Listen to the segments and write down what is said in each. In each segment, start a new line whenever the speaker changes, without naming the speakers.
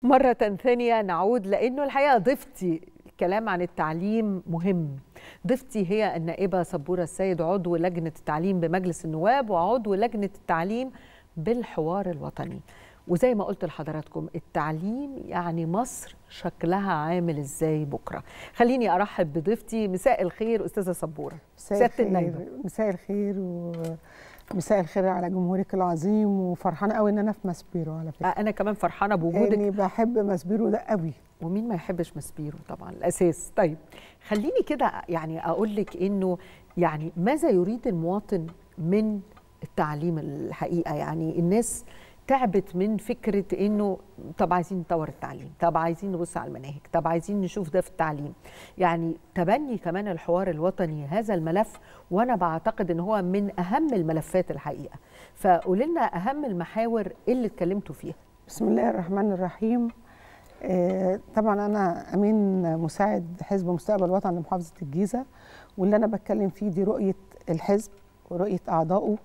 مرة ثانية نعود لأنه الحقيقة ضيفتي الكلام عن التعليم مهم ضيفتي هي النائبة صبورة السيد عضو لجنة التعليم بمجلس النواب وعضو لجنة التعليم بالحوار الوطني وزي ما قلت لحضراتكم التعليم يعني مصر شكلها عامل ازاي بكره خليني ارحب بضيفتي مساء الخير استاذه صبوره
مساء الخير مساء الخير ومساء الخير على جمهورك العظيم وفرحانه قوي ان انا في ماسبيرو على فكره
انا كمان فرحانه بوجودك
يعني بحب ماسبيرو ده قوي
ومين ما يحبش ماسبيرو طبعا الاساس طيب خليني كده يعني اقول لك انه يعني ماذا يريد المواطن من التعليم الحقيقه يعني الناس تعبت من فكره انه طب عايزين نطور التعليم طب عايزين نبص على المناهج طب عايزين نشوف ده في التعليم يعني تبني كمان الحوار الوطني هذا الملف وانا بعتقد ان هو من اهم الملفات الحقيقه فقول لنا اهم المحاور اللي اتكلمتوا فيها
بسم الله الرحمن الرحيم آه طبعا انا امين مساعد حزب مستقبل وطن لمحافظه الجيزه واللي انا بتكلم فيه دي رؤيه الحزب ورؤيه اعضائه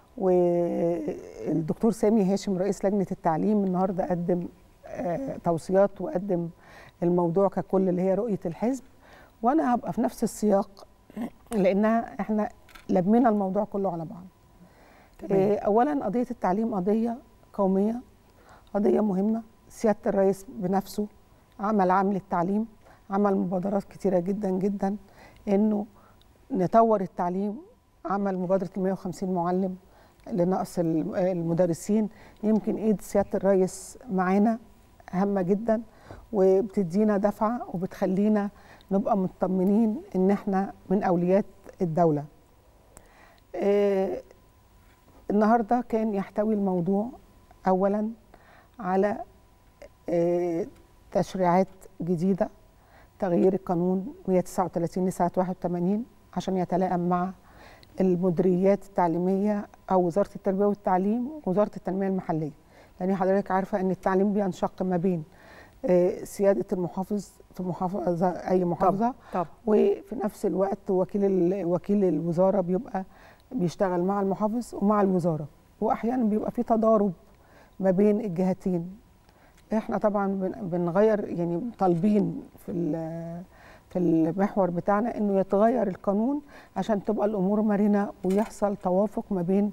والدكتور سامي هاشم رئيس لجنه التعليم النهارده قدم توصيات وقدم الموضوع ككل اللي هي رؤيه الحزب وانا هبقى في نفس السياق لانها احنا لمينا الموضوع كله على بعض تمام. اولا قضيه التعليم قضيه قوميه قضيه مهمه سياده الرئيس بنفسه عمل عام للتعليم عمل مبادرات كتيره جدا جدا انه نطور التعليم عمل مبادره ال 150 معلم لنقص المدرسين يمكن ايد سياده الرئيس معانا هامه جدا وبتدينا دفعه وبتخلينا نبقى مطمنين ان احنا من اوليات الدوله. آه النهارده كان يحتوي الموضوع اولا على آه تشريعات جديده تغيير القانون 139 لسنه 81 عشان يتلائم مع المديريات التعليميه او وزاره التربيه والتعليم ووزاره التنميه المحليه لان حضرتك عارفه ان التعليم بينشق ما بين سياده المحافظ في محافظه اي محافظه
طب. طب.
وفي نفس الوقت وكيل وكيل الوزاره بيبقى بيشتغل مع المحافظ ومع الوزاره واحيانا بيبقى في تضارب ما بين الجهتين احنا طبعا بنغير يعني طالبين في في المحور بتاعنا انه يتغير القانون عشان تبقى الامور مرنه ويحصل توافق ما بين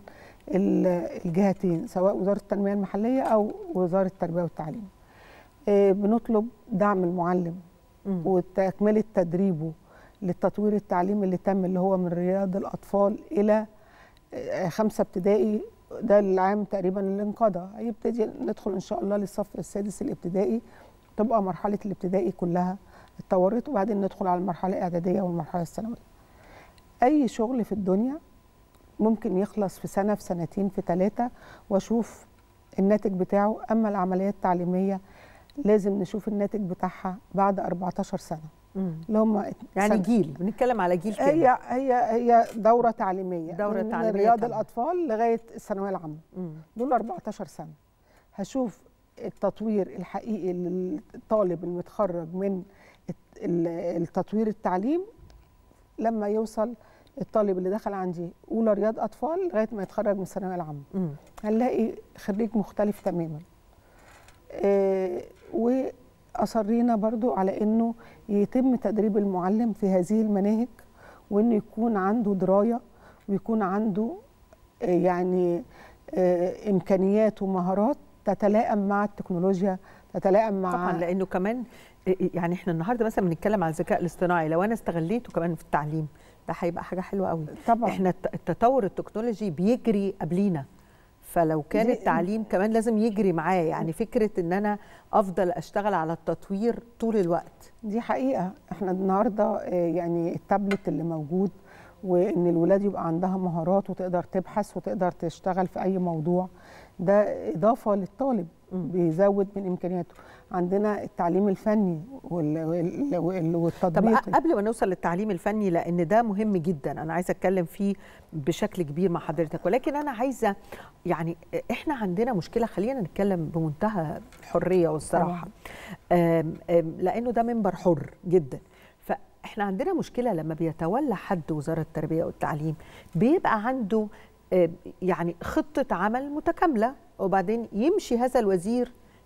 الجهتين سواء وزاره التنميه المحليه او وزاره التربيه والتعليم. بنطلب دعم المعلم وتكمله تدريبه للتطوير التعليمي اللي تم اللي هو من رياض الاطفال الى خمسه ابتدائي ده العام تقريبا اللي انقضى هيبتدي ندخل ان شاء الله للصف السادس الابتدائي تبقى مرحله الابتدائي كلها اتطورت وبعدين ندخل على المرحله الاعداديه والمرحله الثانويه. اي شغل في الدنيا ممكن يخلص في سنه في سنتين في ثلاثه واشوف الناتج بتاعه اما العمليات التعليميه لازم نشوف الناتج بتاعها بعد 14 سنه.
اللي هم يعني سنة. جيل بنتكلم على جيل كامل
هي هي هي دوره تعليميه
دوره
من
تعليميه
رياض كامل. الاطفال لغايه الثانويه العامه دول 14 سنه هشوف التطوير الحقيقي للطالب المتخرج من التطوير التعليم لما يوصل الطالب اللي دخل عندي اولى رياض اطفال لغايه ما يتخرج من الثانويه العامه هنلاقي خريج مختلف تماما آه واصرينا برضو على انه يتم تدريب المعلم في هذه المناهج وانه يكون عنده درايه ويكون عنده آه يعني آه امكانيات ومهارات تتلائم مع التكنولوجيا تتلائم مع
طبعا لانه كمان يعني احنا النهارده مثلا بنتكلم على الذكاء الاصطناعي لو انا استغليته كمان في التعليم ده هيبقى حاجه حلوه قوي
طبعا
احنا التطور التكنولوجي بيجري قبلينا فلو كان التعليم كمان لازم يجري معاه يعني فكره ان انا افضل اشتغل على التطوير طول الوقت
دي حقيقه احنا النهارده يعني التابلت اللي موجود وان الولاد يبقى عندها مهارات وتقدر تبحث وتقدر تشتغل في اي موضوع ده اضافه للطالب بيزود من امكانياته عندنا التعليم الفني والتطبيقي
طب قبل ما نوصل للتعليم الفني لان ده مهم جدا انا عايزه اتكلم فيه بشكل كبير مع حضرتك ولكن انا عايزه يعني احنا عندنا مشكله خلينا نتكلم بمنتهى الحريه والصراحه آم آم لانه ده منبر حر جدا فاحنا عندنا مشكله لما بيتولى حد وزاره التربيه والتعليم بيبقى عنده يعني خطه عمل متكامله وبعدين يمشي هذا الوزير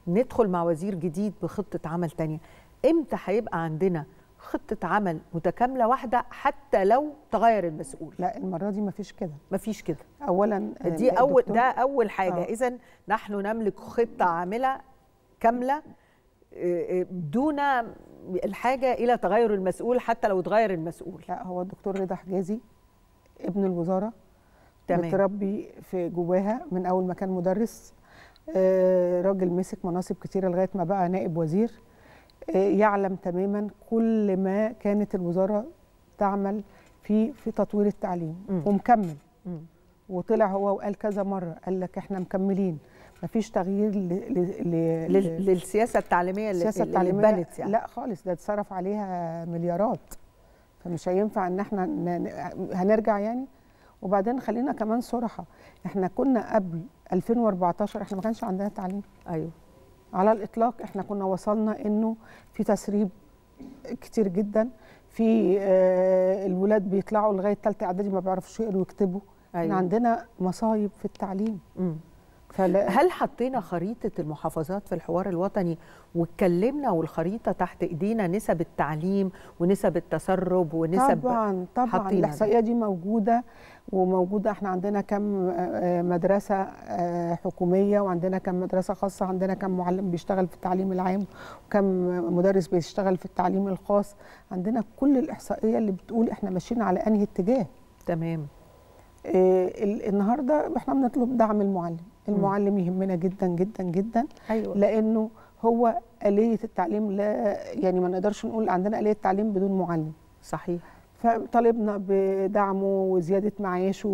ندخل مع وزير جديد بخطه عمل تانية امتى هيبقى عندنا خطه عمل متكامله واحده حتى لو تغير المسؤول
لا المره دي مفيش كده
مفيش كده
اولا آه،
دي اول
الدكتور-
ده اول حاجه
آه.
اذا نحن نملك خطه عامله كامله آه، آه، دون الحاجه الى تغير المسؤول حتى لو اتغير المسؤول
لا هو الدكتور رضا حجازي ابن الوزاره
تمام.
متربي في جواها من اول ما كان مدرس آه، راجل مسك مناصب كتيره لغايه ما بقى نائب وزير آه، يعلم تماما كل ما كانت الوزاره تعمل في في تطوير التعليم
مم.
ومكمل
مم.
وطلع هو وقال كذا مره قال لك احنا مكملين مفيش تغيير ل... ل... ل...
لل- للسياسه التعليميه اللي,
السياسه
اللي
التعليميه
اتبنت يعني
لا خالص ده اتصرف عليها مليارات فمش هينفع ان احنا ن... ن- هنرجع يعني وبعدين خلينا كمان صراحه احنا كنا قبل 2014 احنا ما كانش عندنا تعليم
ايوه
على الاطلاق احنا كنا وصلنا انه في تسريب كتير جدا في آه الولاد بيطلعوا لغايه ثالثه اعدادي ما بيعرفوش يقروا ويكتبوا احنا
ايوه
عندنا مصايب في التعليم
مم.
فلا
هل حطينا خريطة المحافظات في الحوار الوطني واتكلمنا والخريطة تحت ايدينا نسب التعليم ونسب التسرب ونسب
طبعا طبعا
حاطين
الاحصائيه دي موجوده وموجوده احنا عندنا كم آه، مدرسه آه، حكوميه وعندنا كم مدرسه خاصه عندنا كم معلم بيشتغل في التعليم العام وكم مدرس بيشتغل في التعليم الخاص عندنا كل الاحصائيه اللي بتقول احنا ماشيين على انهي اتجاه
تمام
آه، ال- النهارده احنا بنطلب دعم المعلم المعلم يهمنا جدا جدا جدا
ايوه
لانه هو آلية التعليم لا يعني ما نقدرش نقول عندنا آلية تعليم بدون معلم
صحيح
فطالبنا بدعمه وزيادة معاشه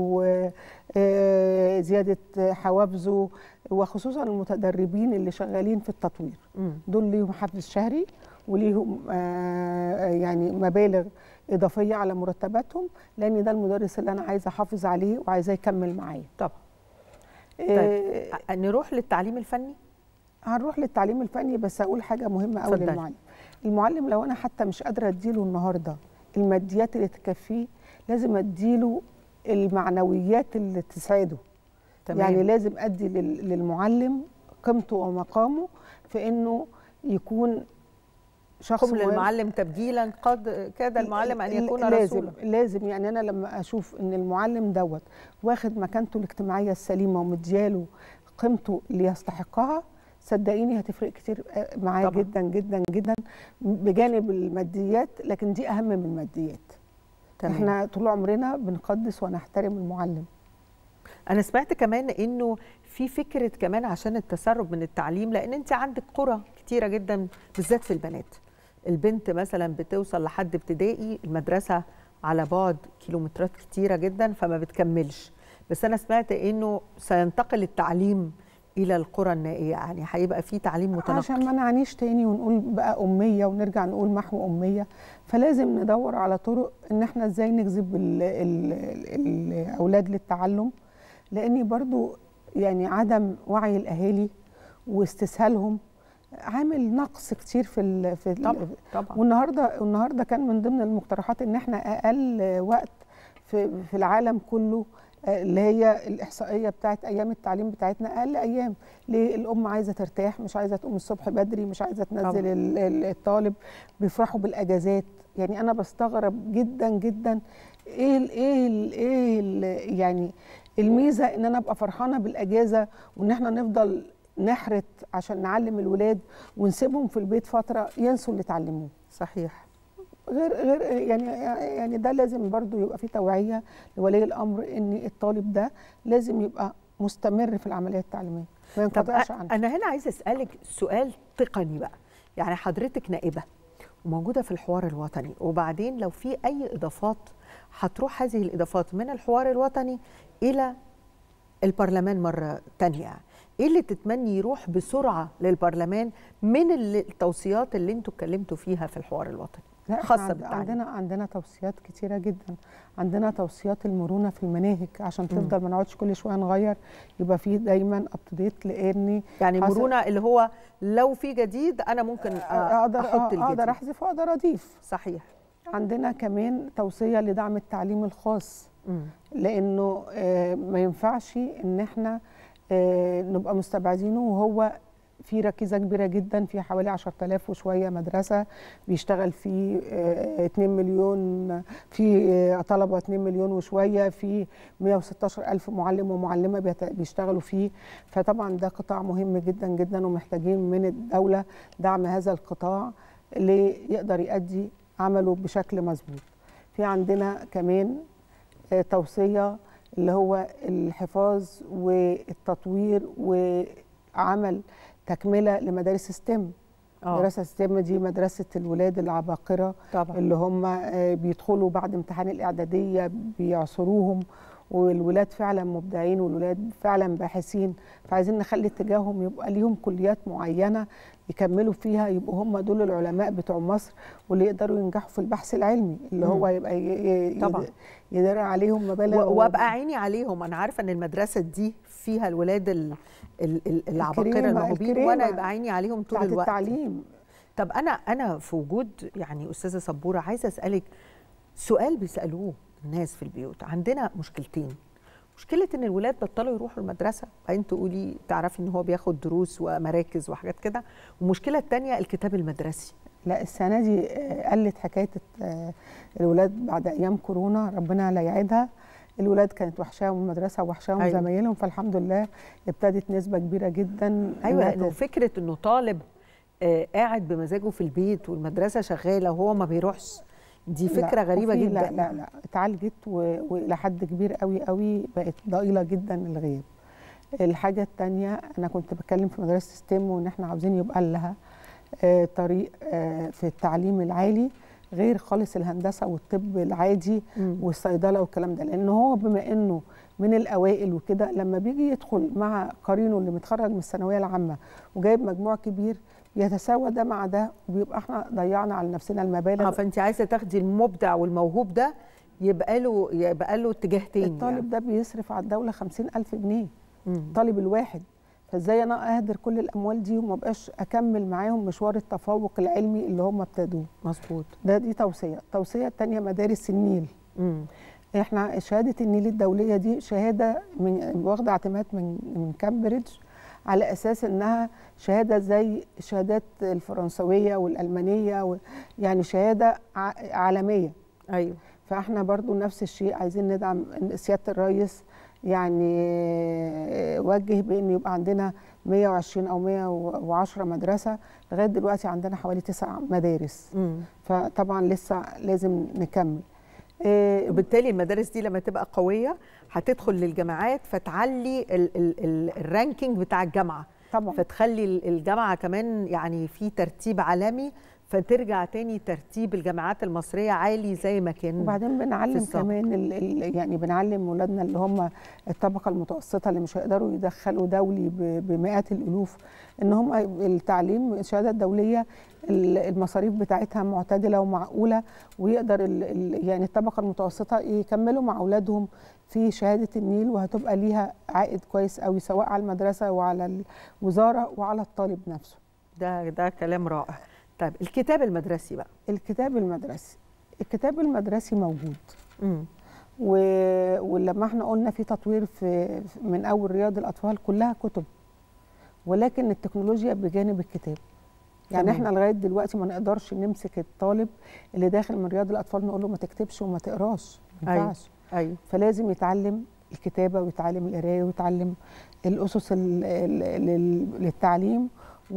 وزيادة حوافزه وخصوصا المتدربين اللي شغالين في التطوير
مم.
دول ليهم حافز شهري وليهم آه، يعني مبالغ إضافية على مرتباتهم لأن ده المدرس اللي أنا عايزة أحافظ عليه وعايزاه يكمل معايا
طبعا
آه،
أ- نروح للتعليم الفني
هنروح للتعليم الفني بس اقول حاجه مهمه قوي
اتفضلي.
للمعلم المعلم لو انا حتى مش قادره اديله النهارده الماديات اللي تكفيه لازم اديله المعنويات اللي تسعده
تمام
يعني لازم ادي لل- للمعلم قيمته ومقامه في انه يكون شخص
قم
مهم.
للمعلم تبجيلا قد كاد المعلم ان يكون
لازم
رسولا
لازم يعني انا لما اشوف ان المعلم دوت واخد مكانته الاجتماعيه السليمه ومدياله قيمته اللي يستحقها صدقيني هتفرق كتير آه، معاه
طبعاً.
جدا جدا جدا بجانب الماديات لكن دي اهم من الماديات
تمام.
احنا طول عمرنا بنقدس ونحترم المعلم
انا سمعت كمان انه في فكره كمان عشان التسرب من التعليم لان انت عندك قرى كتيره جدا بالذات في البنات البنت مثلا بتوصل لحد ابتدائي المدرسه على بعد كيلومترات كتيره جدا فما بتكملش بس انا سمعت انه سينتقل التعليم الى القرى النائيه يعني هيبقى في تعليم متنقل
عشان ما نعنيش تاني ونقول بقى أمية ونرجع نقول محو أمية فلازم ندور على طرق إن احنا ازاي نجذب ال ال ال الأولاد للتعلم لأني برضو يعني عدم وعي الأهالي واستسهالهم عامل نقص كتير في ال في ال
طبعا طبعا
والنهارده والنهارده كان من ضمن المقترحات ان احنا اقل وقت في في العالم كله آه، اللي هي الاحصائيه بتاعت ايام التعليم بتاعتنا اقل ايام ليه الام عايزه ترتاح مش عايزه تقوم الصبح بدري مش عايزه
طبعا.
تنزل ال- ال- الطالب بيفرحوا بالاجازات يعني انا بستغرب جدا جدا ايه ال ايه ال ايه ال يعني الميزه ان انا ابقى فرحانه بالاجازه وان احنا نفضل نحرت عشان نعلم الولاد ونسيبهم في البيت فتره ينسوا اللي اتعلموه
صحيح
غير غير يعني يعني ده لازم برضو يبقى في توعيه لولي الامر ان الطالب ده لازم يبقى مستمر في العمليه التعليميه ما
طب
ينقطعش
أ-
عنها
انا هنا عايزه اسالك سؤال تقني بقى يعني حضرتك نائبه وموجوده في الحوار الوطني وبعدين لو في اي اضافات هتروح هذه الاضافات من الحوار الوطني الى البرلمان مره تانية يعني. ايه اللي تتمني يروح بسرعه للبرلمان من ال- التوصيات اللي انتوا اتكلمتوا فيها في الحوار الوطني
لا إحنا
خاصة
عند-
بالتعليم.
عندنا عندنا توصيات كتيره جدا عندنا توصيات المرونه في المناهج عشان تفضل ما نقعدش كل شويه نغير يبقى في دايما اب تو ديت لاني
يعني
حصل-
مرونه اللي هو لو في جديد انا ممكن أ-
اقدر
احط
آه،
الجديد
اقدر احذف واقدر اضيف
صحيح
عندنا كمان توصيه لدعم التعليم الخاص
مم.
لانه آه، ما ينفعش ان احنا آه، نبقى مستبعدينه وهو في ركيزه كبيره جدا في حوالي 10000 وشويه مدرسه بيشتغل في 2 مليون في طلبه 2 مليون وشويه في 116 الف معلم ومعلمه بيشتغلوا فيه فطبعا ده قطاع مهم جدا جدا ومحتاجين من الدوله دعم هذا القطاع ليقدر يؤدي عمله بشكل مظبوط في عندنا كمان توصيه اللي هو الحفاظ والتطوير وعمل تكمله لمدارس ستيم مدرسه ستيم دي مدرسه الولاد العباقره
طبعا.
اللي هم بيدخلوا بعد امتحان الاعداديه بيعصروهم والولاد فعلا مبدعين والولاد فعلا باحثين فعايزين نخلي اتجاههم يبقى ليهم كليات معينه يكملوا فيها يبقوا هم دول العلماء بتوع مصر واللي يقدروا ينجحوا في البحث العلمي اللي هو يبقى
طبعا
يدر عليهم مبالغ
وابقى عيني عليهم انا عارفه ان المدرسه دي فيها الولاد ال ال العباقره الموهوبين وانا يبقى عيني عليهم طول الوقت
التعليم
طب انا انا في وجود يعني استاذه صبوره عايزه اسالك سؤال بيسالوه الناس في البيوت عندنا مشكلتين مشكله ان الولاد بطلوا يروحوا المدرسه بعدين تقولي تعرفي ان هو بياخد دروس ومراكز وحاجات كده والمشكله الثانيه الكتاب المدرسي
لا السنه دي قلت حكايه الولاد بعد ايام كورونا ربنا لا يعيدها الولاد كانت وحشاهم المدرسه ووحشاهم أيوة. زمايلهم فالحمد لله ابتدت نسبه كبيره جدا
ايوه لانه فكره انه طالب آه قاعد بمزاجه في البيت والمدرسه شغاله وهو ما بيروحش دي فكره
لا
غريبه جدا
لا لا لا اتعالجت والى حد كبير قوي قوي بقت ضئيله جدا الغياب الحاجه الثانيه انا كنت بتكلم في مدرسه ستيم وان احنا عاوزين يبقى لها آه طريق آه في التعليم العالي غير خالص الهندسه والطب العادي م. والصيدله والكلام ده لان هو بما انه من الاوائل وكده لما بيجي يدخل مع قرينه اللي متخرج من الثانويه العامه وجايب مجموع كبير يتساوى ده مع ده وبيبقى احنا ضيعنا على نفسنا المبالغ
اه فانت عايزه تاخدي المبدع والموهوب ده يبقى له يبقى له اتجاه تاني
الطالب يعني. ده بيصرف على الدوله 50000 جنيه الطالب الواحد فازاي انا اهدر كل الاموال دي وما بقاش اكمل معاهم مشوار التفوق العلمي اللي هم ابتدوه
مظبوط
ده دي توصيه التوصيه الثانيه مدارس النيل مم. احنا شهاده النيل الدوليه دي شهاده من واخده اعتماد من من كامبريدج على اساس انها شهاده زي الشهادات الفرنسويه والالمانيه و يعني شهاده عالميه
ايوه
فاحنا برضو نفس الشيء عايزين ندعم سياده الرئيس يعني وجه بان يبقى عندنا 120 او 110 مدرسه لغايه دلوقتي عندنا حوالي تسع مدارس م. فطبعا لسه لازم نكمل
وبالتالي المدارس دي لما تبقى قويه هتدخل للجامعات فتعلي ال ال ال الرانكينج بتاع الجامعه
طبعا
فتخلي الجامعه كمان يعني في ترتيب عالمي فترجع تاني ترتيب الجامعات المصريه عالي زي ما كان
وبعدين بنعلم كمان ال ال يعني بنعلم ولادنا اللي هم الطبقه المتوسطه اللي مش هيقدروا يدخلوا دولي بمئات الالوف ان هم التعليم الشهاده الدوليه المصاريف بتاعتها معتدله ومعقوله ويقدر ال يعني الطبقه المتوسطه يكملوا مع اولادهم في شهاده النيل وهتبقى ليها عائد كويس قوي سواء على المدرسه وعلى الوزاره وعلى الطالب نفسه
ده ده كلام رائع طيب الكتاب المدرسي بقى
الكتاب المدرسي الكتاب المدرسي موجود امم و... ولما احنا قلنا في تطوير في من اول رياض الاطفال كلها كتب ولكن التكنولوجيا بجانب الكتاب يعني تمام. احنا لغايه دلوقتي ما نقدرش نمسك الطالب اللي داخل من رياض الاطفال نقول له ما تكتبش وما تقراش ما ينفعش
أيوة. أيوة.
فلازم يتعلم الكتابه ويتعلم القرايه ويتعلم الاسس للتعليم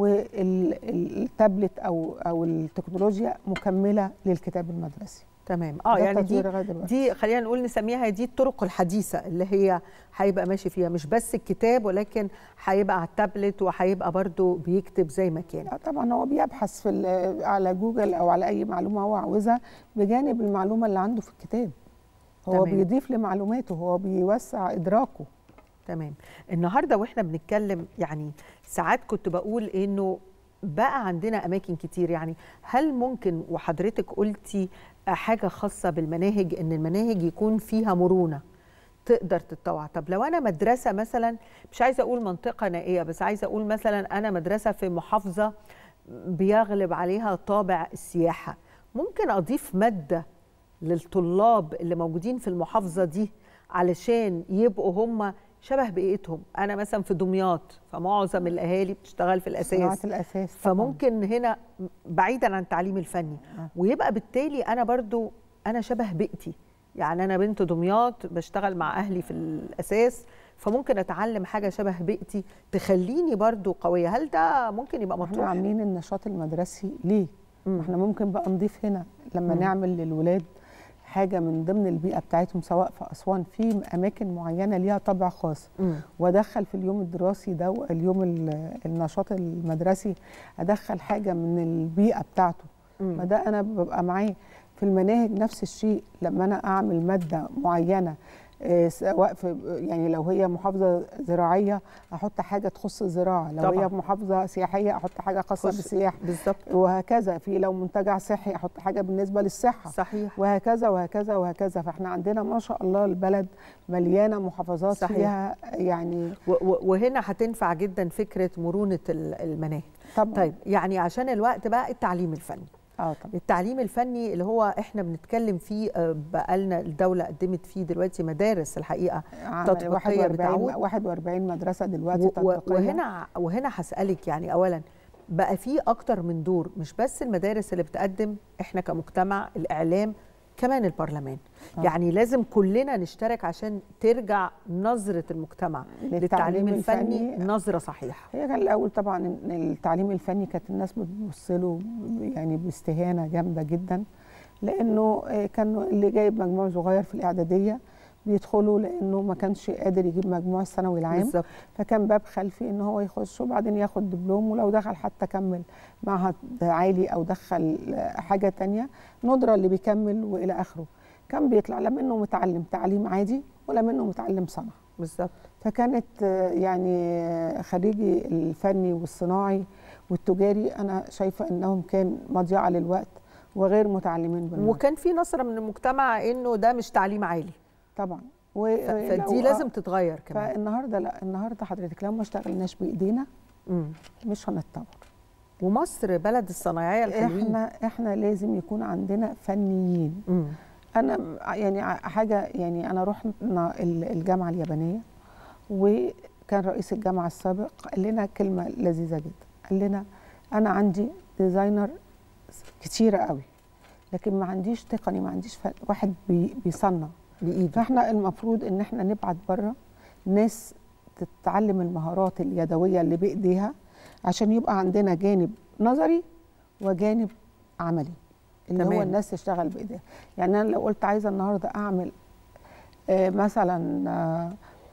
والتابلت او او التكنولوجيا مكمله للكتاب المدرسي
تمام اه يعني دي دي خلينا نقول نسميها دي الطرق الحديثه اللي هي هيبقى ماشي فيها مش بس الكتاب ولكن هيبقى على التابلت وهيبقى برضو بيكتب زي ما كان
طبعا هو بيبحث في على جوجل او على اي معلومه هو عاوزها بجانب المعلومه اللي عنده في الكتاب هو تمام. بيضيف لمعلوماته هو بيوسع ادراكه
تمام النهارده واحنا بنتكلم يعني ساعات كنت بقول انه بقى عندنا اماكن كتير يعني هل ممكن وحضرتك قلتي حاجه خاصه بالمناهج ان المناهج يكون فيها مرونه تقدر تتطوع طب لو انا مدرسه مثلا مش عايزه اقول منطقه نائيه بس عايزه اقول مثلا انا مدرسه في محافظه بيغلب عليها طابع السياحه ممكن اضيف ماده للطلاب اللي موجودين في المحافظه دي علشان يبقوا هم شبه بيئتهم انا مثلا في دمياط فمعظم الاهالي بتشتغل في
صناعه
الاساس
الاساس طبعاً.
فممكن هنا بعيدا عن التعليم الفني
آه.
ويبقى بالتالي انا برضو انا شبه بيئتي يعني انا بنت دمياط بشتغل مع اهلي في الاساس فممكن اتعلم حاجه شبه بيئتي تخليني برضو قويه هل ده ممكن يبقى
احنا
مطروح
عاملين النشاط المدرسي ليه؟
مم.
احنا ممكن بقى نضيف هنا لما
مم.
نعمل للولاد حاجه من ضمن البيئه بتاعتهم سواء في اسوان في اماكن معينه ليها طابع خاص
مم.
وادخل في اليوم الدراسي ده اليوم ال- النشاط المدرسي ادخل حاجه من البيئه بتاعته
مم.
ما ده انا ببقى معاه في المناهج نفس الشيء لما انا اعمل ماده معينه آه، سواء في يعني لو هي محافظه زراعيه احط حاجه تخص الزراعه لو
طبعاً.
هي محافظه سياحيه احط حاجه خاصه
خش-
بالسياحه
بالظبط
وهكذا في لو منتجع صحي احط حاجه بالنسبه للصحه
صحيح
وهكذا وهكذا وهكذا فاحنا عندنا ما شاء الله البلد مليانه محافظات
صحيح.
فيها يعني
و- و- وهنا هتنفع جدا فكره مرونه ال- المناهج
طبعا
طيب يعني عشان الوقت بقى التعليم الفني
اه طبعا
التعليم الفني اللي هو احنا بنتكلم فيه آه، بقالنا الدوله قدمت فيه دلوقتي مدارس الحقيقه
عمل
تطبيقية
41
بتعود.
41 مدرسه دلوقتي
و- و-
تطبيقيه
وهنا وهنا هسالك يعني اولا بقى في اكتر من دور مش بس المدارس اللي بتقدم احنا كمجتمع الاعلام كمان البرلمان
آه.
يعني لازم كلنا نشترك عشان ترجع نظره المجتمع للتعليم الفني نظره صحيحه
هي كان الاول طبعا إن التعليم الفني كانت الناس بتبص له يعني باستهانه جامده جدا لانه آه، كان اللي جايب مجموع صغير في الاعداديه بيدخلوا لانه ما كانش قادر يجيب مجموع الثانوي العام
بالظبط
فكان باب خلفي ان هو يخش وبعدين ياخد دبلوم ولو دخل حتى كمل معهد عالي او دخل حاجه تانية ندره اللي بيكمل والى اخره كان بيطلع لا منه متعلم تعليم عادي ولا منه متعلم صنعه
بالظبط
فكانت آه، يعني آه، خريجي الفني والصناعي والتجاري انا شايفه انهم كان مضيعه للوقت وغير متعلمين بالمره
وكان في نظره من المجتمع انه ده مش تعليم عالي
طبعا
ف-
و-
فدي
لو-
لازم تتغير كمان
فالنهارده لا النهارده حضرتك لو ما اشتغلناش بايدينا
مم.
مش هنتطور
ومصر بلد الصنايعيه الحلوين
احنا احنا لازم يكون عندنا فنيين
مم.
انا يعني ع- حاجه يعني انا رحنا ال- الجامعه اليابانيه وكان رئيس الجامعه السابق قال لنا كلمه لذيذه جدا قال لنا انا عندي ديزاينر كتيره قوي لكن ما عنديش تقني ما عنديش ف- واحد بي بيصنع
بايده
فاحنا المفروض ان احنا نبعت بره ناس تتعلم المهارات اليدويه اللي بايديها عشان يبقى عندنا جانب نظري وجانب عملي اللي
تمام.
هو الناس تشتغل بايديها يعني انا لو قلت عايزه النهارده اعمل آه مثلا آه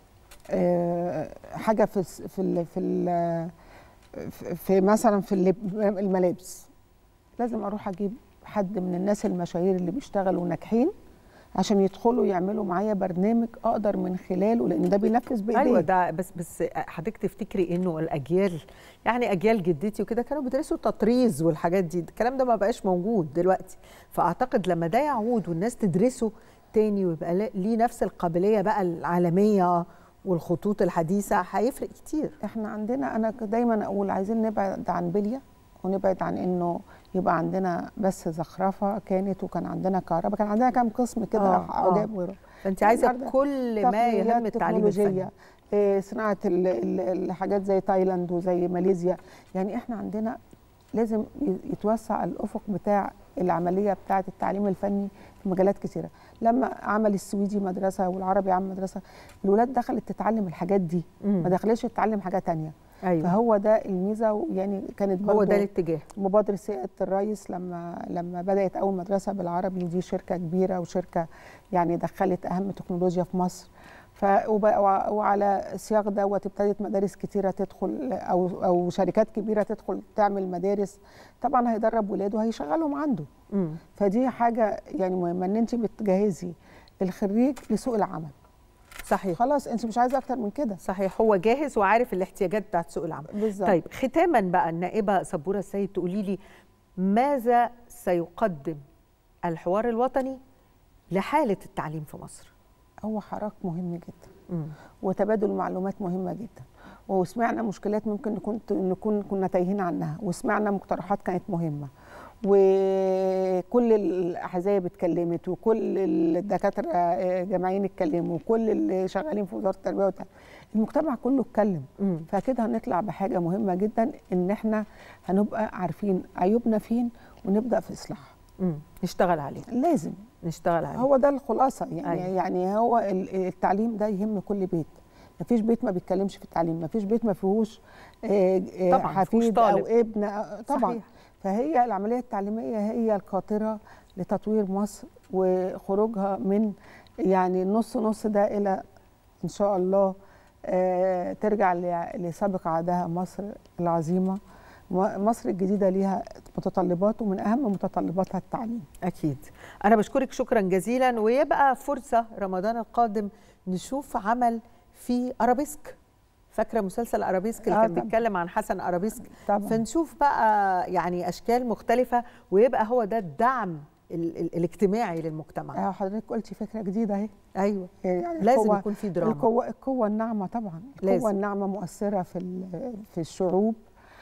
آه حاجه في الس- في ال في ال في- في مثلا في اللب- الملابس لازم اروح اجيب حد من الناس المشاهير اللي بيشتغلوا ناجحين عشان يدخلوا يعملوا معايا برنامج اقدر من خلاله لان ده بينفذ بايديه
ايوه ده بس بس حضرتك تفتكري انه الاجيال يعني اجيال جدتي وكده كانوا بيدرسوا تطريز والحاجات دي الكلام ده ما بقاش موجود دلوقتي فاعتقد لما ده يعود والناس تدرسه تاني ويبقى لا- ليه نفس القابليه بقى العالميه والخطوط الحديثه هيفرق كتير
احنا عندنا انا ك- دايما اقول عايزين نبعد عن بليه ونبعد عن انه يبقى عندنا بس زخرفه كانت وكان عندنا كهرباء كان عندنا كام قسم كده
آه، آه.
عجاب وغيره
فانت عايزه
النهاردة
كل ما يهم
تقنيات
التعليم الفني
تكنولوجية، إيه، صناعه ال- ال- الحاجات زي تايلاند وزي ماليزيا يعني احنا عندنا لازم ي- يتوسع الافق بتاع العمليه بتاعه التعليم الفني في مجالات كثيره لما عمل السويدي مدرسه والعربي عمل مدرسه الولاد دخلت تتعلم الحاجات دي
مم.
ما دخلتش تتعلم حاجه تانية
ايوه
فهو ده الميزه ويعني كانت
هو
برضو
ده الاتجاه
مبادره سياده الرئيس لما لما بدات اول مدرسه بالعربي ودي شركه كبيره وشركه يعني دخلت اهم تكنولوجيا في مصر ف وب- وع- وعلى السياق دوت ابتدت مدارس كتيره تدخل او او شركات كبيره تدخل تعمل مدارس طبعا هيدرب ولاده هيشغلهم عنده
مم.
فدي حاجه يعني مهمه ان انت بتجهزي الخريج لسوق العمل
صحيح
خلاص انت مش عايزه اكتر من كده
صحيح هو جاهز وعارف الاحتياجات بتاعت سوق العمل
بالظبط
طيب ختاما بقى النائبه سبوره السيد تقولي لي ماذا سيقدم الحوار الوطني لحاله التعليم في مصر
هو حراك مهم جدا
مم.
وتبادل معلومات مهمه جدا وسمعنا مشكلات ممكن نكون نكون كنا تايهين عنها وسمعنا مقترحات كانت مهمه وكل الاحزاب اتكلمت وكل الدكاتره آه، جامعيين اتكلموا وكل اللي شغالين في وزاره التربيه والتعليم المجتمع كله اتكلم
مم.
فكده هنطلع بحاجه مهمه جدا ان احنا هنبقى عارفين عيوبنا فين ونبدا في اصلاحها
مم. نشتغل عليه
لازم
نشتغل عليه
هو ده الخلاصه يعني
أيوة.
أيوة. يعني هو ال- التعليم ده يهم كل بيت ما فيش بيت ما بيتكلمش في التعليم ما فيش بيت ما فيهوش آه، آه،
طبعاً، ما فيهوش
حفيد
طالب.
او ابن آه، طبعا
صحيح.
فهي العمليه التعليميه هي القاطره لتطوير مصر وخروجها من يعني نص نص ده الى ان شاء الله آه، ترجع ل- لسابق عهدها مصر العظيمه م- مصر الجديده ليها متطلبات ومن اهم متطلباتها التعليم
أكيد أنا بشكرك شكرا جزيلا ويبقى فرصة رمضان القادم نشوف عمل في أرابيسك فاكرة مسلسل أرابيسك اللي
آه
كان
طبعاً.
بيتكلم عن حسن أرابيسك
طبعا
فنشوف بقى يعني أشكال مختلفة ويبقى هو ده الدعم ال ال الاجتماعي للمجتمع
آه، حضرتك قلتي فكره جديده اهي
أيوة
يعني
لازم
القوة-
يكون في دراما
القوة القوة الناعمة طبعا
لازم.
القوة الناعمة مؤثرة في ال- في الشعوب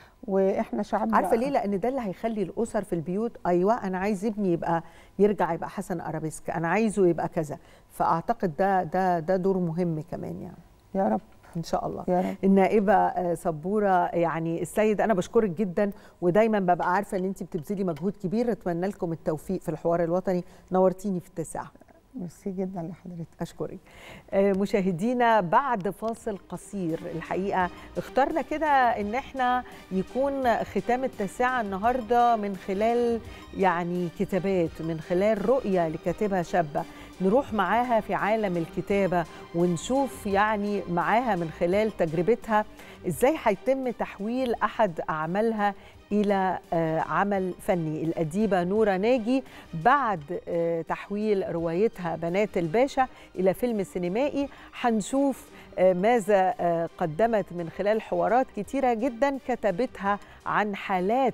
واحنا شعب
عارفه ليه لان ده اللي هيخلي الاسر في البيوت ايوه انا عايز ابني يبقى يرجع يبقى حسن ارابيسك انا عايزه يبقى كذا فاعتقد ده ده ده دور مهم كمان يعني
يا رب
ان شاء الله
يا رب
النائبه آه، سبوره يعني السيد انا بشكرك جدا ودايما ببقى عارفه ان انت بتبذلي مجهود كبير اتمنى لكم التوفيق في الحوار الوطني نورتيني في التاسعه
ميرسي جدا لحضرتك
اشكرك آه، مشاهدينا بعد فاصل قصير الحقيقه اخترنا كده ان احنا يكون ختام التاسعه النهارده من خلال يعني كتابات من خلال رؤيه لكاتبه شابه نروح معاها في عالم الكتابه ونشوف يعني معاها من خلال تجربتها ازاي هيتم تحويل احد اعمالها الى آه، عمل فني الاديبه نوره ناجي بعد آه، تحويل روايتها بنات الباشا الى فيلم سينمائي هنشوف آه، ماذا آه، قدمت من خلال حوارات كتيره جدا كتبتها عن حالات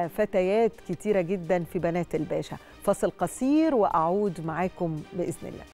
وفتيات كتيره جدا في بنات الباشا فاصل قصير واعود معاكم باذن الله